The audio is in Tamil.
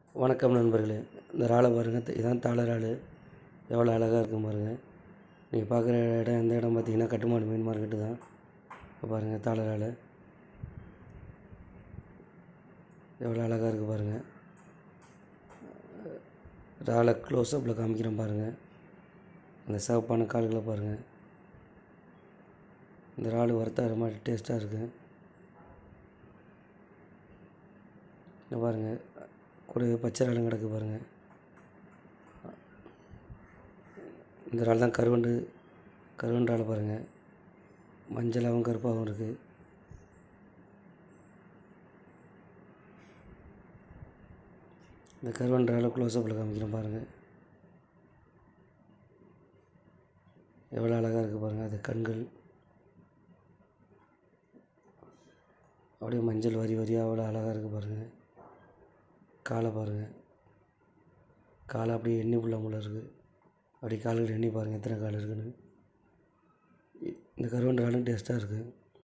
வணக்கம் நண்பர்களே இந்த இறாலை பாருங்கள் இதான் தாள இறால் எவ்வளோ அழகாக இருக்கும் பாருங்கள் நீங்கள் பார்க்குற இடம் எந்த இடம் பார்த்தீங்கன்னா கட்டுமாடு மீன் மார்க்கெட்டு தான் இப்போ பாருங்கள் தாள இறால் எவ்வளோ அழகாக இருக்குது பாருங்கள் இறாலை க்ளோஸ்அப்பில் காமிக்கிறேன் பாருங்கள் அந்த சிவப்பான கால்களை பாருங்கள் இந்த இறால் வறுத்தா ரொம்ப டேஸ்ட்டாக இருக்குது இங்கே பாருங்கள் கூட பச்சை இறாலும் கிடக்கு பாருங்கள் இந்த இறால் தான் கருவண்டு கருவண்டு இறால் பாருங்கள் மஞ்சளாகவும் கருப்பாகவும் இருக்குது இந்த கருவண்டு இறாலை க்ளோஸ்அப்பில் காமிக்கிறேன் பாருங்கள் எவ்வளோ அழகாக இருக்குது பாருங்கள் அது கண்கள் அப்படியே மஞ்சள் வரி வரியாக அவ்வளோ அழகாக இருக்குது பாருங்கள் காலை பாருங்கள் காலை அப்படியே எண்ணி புள்ள முள்ள இருக்குது அப்படி கால்கள் எண்ணி பாருங்கள் எத்தனை கால் இருக்குன்னு இந்த கருவண்டு காலும் டேஸ்ட்டாக இருக்குது